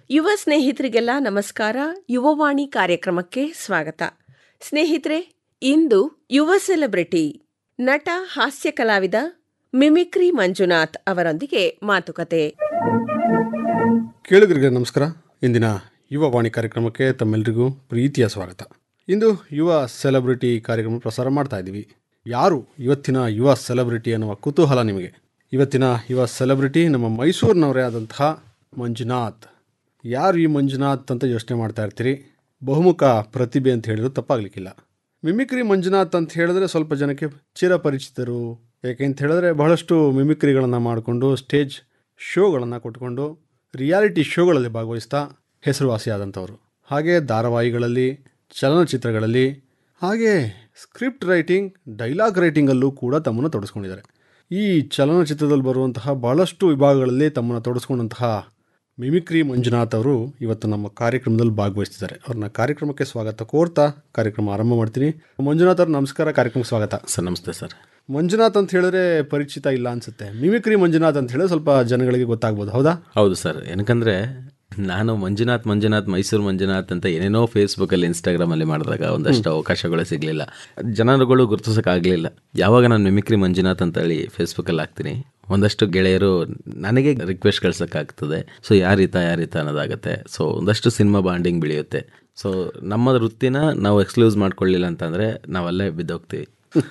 ಯುವ ಸ್ನೇಹಿತರಿಗೆಲ್ಲ ನಮಸ್ಕಾರ ಯುವವಾಣಿ ಕಾರ್ಯಕ್ರಮಕ್ಕೆ ಸ್ವಾಗತ ಸ್ನೇಹಿತರೆ ಇಂದು ಯುವ ಸೆಲೆಬ್ರಿಟಿ ನಟ ಹಾಸ್ಯ ಕಲಾವಿದ ಮಿಮಿಕ್ರಿ ಮಂಜುನಾಥ್ ಅವರೊಂದಿಗೆ ಮಾತುಕತೆ ಕೇಳುಗರಿಗೆ ನಮಸ್ಕಾರ ಇಂದಿನ ಯುವ ವಾಣಿ ಕಾರ್ಯಕ್ರಮಕ್ಕೆ ತಮ್ಮೆಲ್ಲರಿಗೂ ಪ್ರೀತಿಯ ಸ್ವಾಗತ ಇಂದು ಯುವ ಸೆಲೆಬ್ರಿಟಿ ಕಾರ್ಯಕ್ರಮ ಪ್ರಸಾರ ಮಾಡ್ತಾ ಇದ್ದೀವಿ ಯಾರು ಇವತ್ತಿನ ಯುವ ಸೆಲೆಬ್ರಿಟಿ ಅನ್ನುವ ಕುತೂಹಲ ನಿಮಗೆ ಇವತ್ತಿನ ಯುವ ಸೆಲೆಬ್ರಿಟಿ ನಮ್ಮ ಮೈಸೂರಿನವರೇ ಆದಂತಹ ಮಂಜುನಾಥ್ ಯಾರು ಈ ಮಂಜುನಾಥ್ ಅಂತ ಯೋಚನೆ ಮಾಡ್ತಾ ಇರ್ತೀರಿ ಬಹುಮುಖ ಪ್ರತಿಭೆ ಅಂತ ಹೇಳಿದ್ರು ತಪ್ಪಾಗಲಿಕ್ಕಿಲ್ಲ ಮಿಮಿಕ್ರಿ ಮಂಜುನಾಥ್ ಅಂತ ಹೇಳಿದ್ರೆ ಸ್ವಲ್ಪ ಜನಕ್ಕೆ ಚಿರಪರಿಚಿತರು ಯಾಕೆ ಅಂತ ಹೇಳಿದ್ರೆ ಬಹಳಷ್ಟು ಮಿಮಿಕ್ರಿಗಳನ್ನು ಮಾಡಿಕೊಂಡು ಸ್ಟೇಜ್ ಶೋಗಳನ್ನು ಕೊಟ್ಕೊಂಡು ರಿಯಾಲಿಟಿ ಶೋಗಳಲ್ಲಿ ಭಾಗವಹಿಸ್ತಾ ಹೆಸರುವಾಸಿಯಾದಂಥವ್ರು ಹಾಗೆ ಧಾರಾವಾಹಿಗಳಲ್ಲಿ ಚಲನಚಿತ್ರಗಳಲ್ಲಿ ಹಾಗೆ ಸ್ಕ್ರಿಪ್ಟ್ ರೈಟಿಂಗ್ ಡೈಲಾಗ್ ರೈಟಿಂಗಲ್ಲೂ ಕೂಡ ತಮ್ಮನ್ನು ತೊಡಸ್ಕೊಂಡಿದ್ದಾರೆ ಈ ಚಲನಚಿತ್ರದಲ್ಲಿ ಬರುವಂತಹ ಬಹಳಷ್ಟು ವಿಭಾಗಗಳಲ್ಲಿ ತಮ್ಮನ್ನು ತೊಡಸ್ಕೊಂಡಂತಹ ಮಿಮಿಕ್ರಿ ಮಂಜುನಾಥ್ ಅವರು ಇವತ್ತು ನಮ್ಮ ಕಾರ್ಯಕ್ರಮದಲ್ಲಿ ಭಾಗವಹಿಸ್ತಿದ್ದಾರೆ ಅವ್ರನ್ನ ಕಾರ್ಯಕ್ರಮಕ್ಕೆ ಸ್ವಾಗತ ಕೋರ್ತಾ ಕಾರ್ಯಕ್ರಮ ಆರಂಭ ಮಾಡ್ತೀನಿ ಮಂಜುನಾಥ್ ಅವ್ರ ನಮಸ್ಕಾರ ಕಾರ್ಯಕ್ರಮಕ್ಕೆ ಸ್ವಾಗತ ಸರ್ ನಮಸ್ತೆ ಸರ್ ಮಂಜುನಾಥ್ ಅಂತ ಹೇಳಿದ್ರೆ ಪರಿಚಿತ ಇಲ್ಲ ಅನ್ಸುತ್ತೆ ಮಿಮಿಕ್ರಿ ಮಂಜುನಾಥ್ ಅಂತ ಹೇಳಿದ್ರೆ ಸ್ವಲ್ಪ ಜನಗಳಿಗೆ ಗೊತ್ತಾಗ್ಬೋದು ಹೌದಾ ಹೌದು ಸರ್ ಏನಕಂದ್ರೆ ನಾನು ಮಂಜುನಾಥ್ ಮಂಜುನಾಥ್ ಮೈಸೂರು ಮಂಜುನಾಥ್ ಅಂತ ಏನೇನೋ ಫೇಸ್ಬುಕ್ಕಲ್ಲಿ ಇನ್ಸ್ಟಾಗ್ರಾಮಲ್ಲಿ ಮಾಡಿದಾಗ ಒಂದಷ್ಟು ಅವಕಾಶಗಳು ಸಿಗಲಿಲ್ಲ ಜನರುಗಳು ಗುರುತಿಸೋಕ್ಕಾಗಲಿಲ್ಲ ಯಾವಾಗ ನಾನು ಮಿಮಿಕ್ರಿ ಮಂಜುನಾಥ್ ಅಂತ ಹೇಳಿ ಫೇಸ್ಬುಕ್ಕಲ್ಲಿ ಹಾಕ್ತೀನಿ ಒಂದಷ್ಟು ಗೆಳೆಯರು ನನಗೆ ರಿಕ್ವೆಸ್ಟ್ ಕಳ್ಸೋಕ್ಕಾಗ್ತದೆ ಸೊ ಯಾರೀತ ಯಾರೀತ ಅನ್ನೋದಾಗತ್ತೆ ಸೊ ಒಂದಷ್ಟು ಸಿನಿಮಾ ಬಾಂಡಿಂಗ್ ಬೆಳೆಯುತ್ತೆ ಸೊ ನಮ್ಮ ವೃತ್ತಿನ ನಾವು ಎಕ್ಸ್ಕ್ಲೂಸ್ ಮಾಡ್ಕೊಳ್ಳಿಲ್ಲ ಅಂತಂದರೆ ನಾವಲ್ಲೇ ಬಿದ್ದೋಗ್ತೀವಿ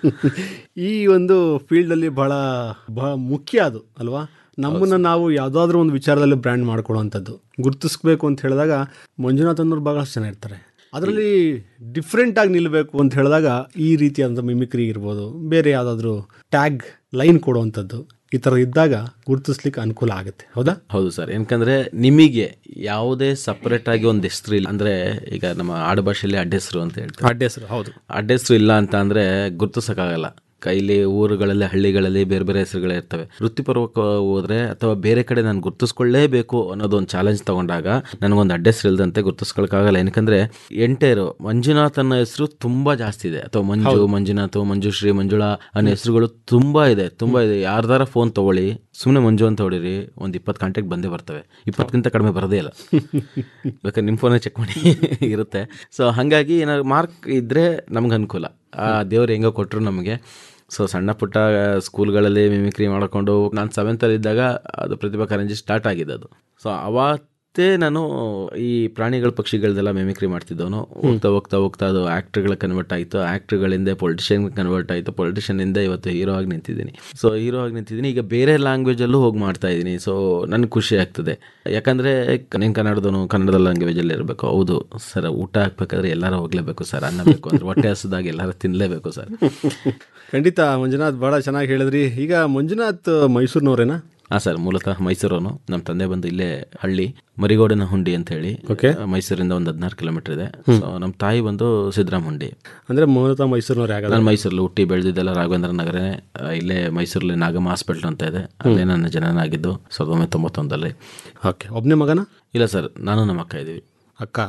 ಈ ಒಂದು ಫೀಲ್ಡಲ್ಲಿ ಬಹಳ ಬಹಳ ಮುಖ್ಯ ಅದು ಅಲ್ವಾ ನಮ್ಮನ್ನು ನಾವು ಯಾವುದಾದ್ರೂ ಒಂದು ವಿಚಾರದಲ್ಲಿ ಬ್ರ್ಯಾಂಡ್ ಮಾಡ್ಕೊಳ್ಳುವಂಥದ್ದು ಗುರುತಿಸ್ಬೇಕು ಅಂತ ಹೇಳಿದಾಗ ಮಂಜುನಾಥ್ ಅನ್ನೋರು ಬಹಳಷ್ಟು ಜನ ಇರ್ತಾರೆ ಅದರಲ್ಲಿ ಡಿಫ್ರೆಂಟ್ ಆಗಿ ನಿಲ್ಲಬೇಕು ಅಂತ ಹೇಳಿದಾಗ ಈ ರೀತಿಯಾದಂಥ ಮಿಮಿಕ್ರಿ ಇರ್ಬೋದು ಬೇರೆ ಯಾವುದಾದ್ರೂ ಟ್ಯಾಗ್ ಲೈನ್ ಕೊಡುವಂಥದ್ದು ಈ ಥರ ಇದ್ದಾಗ ಗುರುತಿಸ್ಲಿಕ್ಕೆ ಅನುಕೂಲ ಆಗುತ್ತೆ ಹೌದಾ ಹೌದು ಸರ್ ಏನಕಂದ್ರೆ ನಿಮಗೆ ಯಾವುದೇ ಸಪ್ರೇಟ್ ಆಗಿ ಒಂದು ಹೆಸರು ಇಲ್ಲ ಅಂದ್ರೆ ಈಗ ನಮ್ಮ ಆಡುಭಾಷೆಯಲ್ಲಿ ಅಡ್ಡೆಸರು ಅಂತ ಹೇಳ್ತಾರೆ ಅಡ್ಡ ಹೆಸರು ಹೌದು ಅಡ್ಡೆಸರು ಇಲ್ಲ ಅಂತ ಅಂದ್ರೆ ಗುರುತಿಸೋಕ್ಕಾಗಲ್ಲ ಕೈಲಿ ಊರುಗಳಲ್ಲಿ ಹಳ್ಳಿಗಳಲ್ಲಿ ಬೇರೆ ಬೇರೆ ಹೆಸರುಗಳೇ ಇರ್ತವೆ ವೃತ್ತಿಪೂರ್ವಕ ಹೋದ್ರೆ ಅಥವಾ ಬೇರೆ ಕಡೆ ನಾನು ಗುರುತಿಸ್ಕೊಳ್ಳೇಬೇಕು ಅನ್ನೋದು ಒಂದು ಚಾಲೆಂಜ್ ತಗೊಂಡಾಗ ನನಗೊಂದು ಅಡ್ಡೆಸರು ಇಲ್ದಂತೆ ಗುರುತಿಸ್ಕೊಳಕ್ಕಾಗಲ್ಲ ಏನಕಂದ್ರೆ ಎಂಟೇರು ಮಂಜುನಾಥ್ ಅನ್ನೋ ಹೆಸರು ತುಂಬಾ ಜಾಸ್ತಿ ಇದೆ ಅಥವಾ ಮಂಜು ಮಂಜುನಾಥ್ ಮಂಜುಶ್ರೀ ಮಂಜುಳಾ ಅನ್ನೋ ಹೆಸರುಗಳು ತುಂಬಾ ಇದೆ ತುಂಬಾ ಇದೆ ಯಾರ್ದಾರ ಫೋನ್ ತಗೊಳ್ಳಿ ಸುಮ್ಮನೆ ಮಂಜು ಅಂತ ಹೊಡಿರಿ ಒಂದು ಇಪ್ಪತ್ತು ಕಾಂಟ್ಯಾಕ್ಟ್ ಬಂದೇ ಬರ್ತವೆ ಇಪ್ಪತ್ತಕ್ಕಿಂತ ಕಡಿಮೆ ಬರೋದೇ ಇಲ್ಲ ಬೇಕಾದ್ರೆ ನಿಮ್ಮ ಫೋನೇ ಚೆಕ್ ಮಾಡಿ ಇರುತ್ತೆ ಸೊ ಹಾಗಾಗಿ ಏನಾದ್ರು ಮಾರ್ಕ್ ಇದ್ದರೆ ನಮ್ಗೆ ಅನುಕೂಲ ಆ ದೇವ್ರು ಹೆಂಗೋ ಕೊಟ್ಟರು ನಮಗೆ ಸೊ ಸಣ್ಣ ಪುಟ್ಟ ಸ್ಕೂಲ್ಗಳಲ್ಲಿ ಮಿಮಿಕ್ರಿ ಮಾಡಿಕೊಂಡು ನಾನು ಸೆವೆಂತಲ್ಲಿ ಇದ್ದಾಗ ಅದು ಪ್ರತಿಭಾ ಕಾರಂಜಿ ಸ್ಟಾರ್ಟ್ ಆಗಿದೆ ಅದು ಸೊ ಅವತ್ತೇ ನಾನು ಈ ಪ್ರಾಣಿಗಳ ಪಕ್ಷಿಗಳದೆಲ್ಲ ಮಿಮಿಕ್ರಿ ಮಾಡ್ತಿದ್ದವನು ಹೋಗ್ತಾ ಹೋಗ್ತಾ ಹೋಗ್ತಾ ಅದು ಆ್ಯಕ್ಟ್ರ್ಗಳ ಕನ್ವರ್ಟ್ ಆಯಿತು ಆ್ಯಕ್ಟ್ರ್ಗಳಿಂದ ಪೊಲಿಟಿಷಿಯನ್ ಕನ್ವರ್ಟ್ ಆಯಿತು ಪೊಲಿಟಿಷಿಯನಿಂದ ಇವತ್ತು ಹೀರೋ ಆಗಿ ನಿಂತಿದ್ದೀನಿ ಸೊ ಹೀರೋ ಆಗಿ ನಿಂತಿದ್ದೀನಿ ಈಗ ಬೇರೆ ಲ್ಯಾಂಗ್ವೇಜಲ್ಲೂ ಹೋಗಿ ಮಾಡ್ತಾ ಇದ್ದೀನಿ ಸೊ ನನಗೆ ಖುಷಿ ಆಗ್ತದೆ ಯಾಕಂದರೆ ನೀನು ಕನ್ನಡದವನು ಕನ್ನಡದ ಲ್ಯಾಂಗ್ವೇಜಲ್ಲಿ ಇರಬೇಕು ಹೌದು ಸರ್ ಊಟ ಹಾಕ್ಬೇಕಾದ್ರೆ ಎಲ್ಲರೂ ಹೋಗ್ಲೇಬೇಕು ಸರ್ ಅನ್ನ ಬೇಕು ಅಂದ್ರೆ ಹೊಟ್ಟೆ ಹಸಿದಾಗ ಎಲ್ಲರೂ ತಿನ್ನಲೇಬೇಕು ಸರ್ ಖಂಡಿತ ಮಂಜುನಾಥ್ ಭಾಳ ಚೆನ್ನಾಗಿ ಹೇಳಿದ್ರಿ ಈಗ ಮಂಜುನಾಥ್ ಮೈಸೂರಿನವರೇನಾ ಹಾಂ ಸರ್ ಮೂಲತಃ ಮೈಸೂರವನು ನಮ್ಮ ತಂದೆ ಬಂದು ಇಲ್ಲೇ ಹಳ್ಳಿ ಮರಿಗೋಡಿನ ಹುಂಡಿ ಅಂತ ಹೇಳಿ Okay. ಮೈಸೂರಿಂದ ಒಂದು ಹದಿನಾರು ಕಿಲೋಮೀಟರ್ ಇದೆ ಸೊ ನಮ್ಮ ತಾಯಿ ಬಂದು ಸಿದ್ದರಾಮ ಹುಂಡಿ ಅಂದರೆ ಮೂಲತಃ ಮೈಸೂರಿನವರೇ ಆಗಲ್ಲ ನಾನು ಮೈಸೂರಲ್ಲಿ ಹುಟ್ಟಿ ಬೆಳೆದಿದ್ದೆಲ್ಲ ರಾಘವೇಂದ್ರ ನಗರನೇ ಆ, ಇಲ್ಲೇ ಮೈಸೂರಲ್ಲಿ ನಾಗಮ್ಮ ಹಾಸ್ಪಿಟ್ಲ್ ಅಂತ ಇದೆ ಅಲ್ಲೇ ನನ್ನ ಜನನ ಆಗಿದ್ದು ಸಾವಿರದ ಒಂಬೈನೂರ ತೊಂಬತ್ತೊಂದರಲ್ಲಿ ಓಕೆ ಒಬ್ಬನೇ ಮಗನ ಇಲ್ಲ ಸರ್ ನಾನು ನಮ್ಮ ಅಕ್ಕ ಇದ್ದೀವಿ ಅಕ್ಕ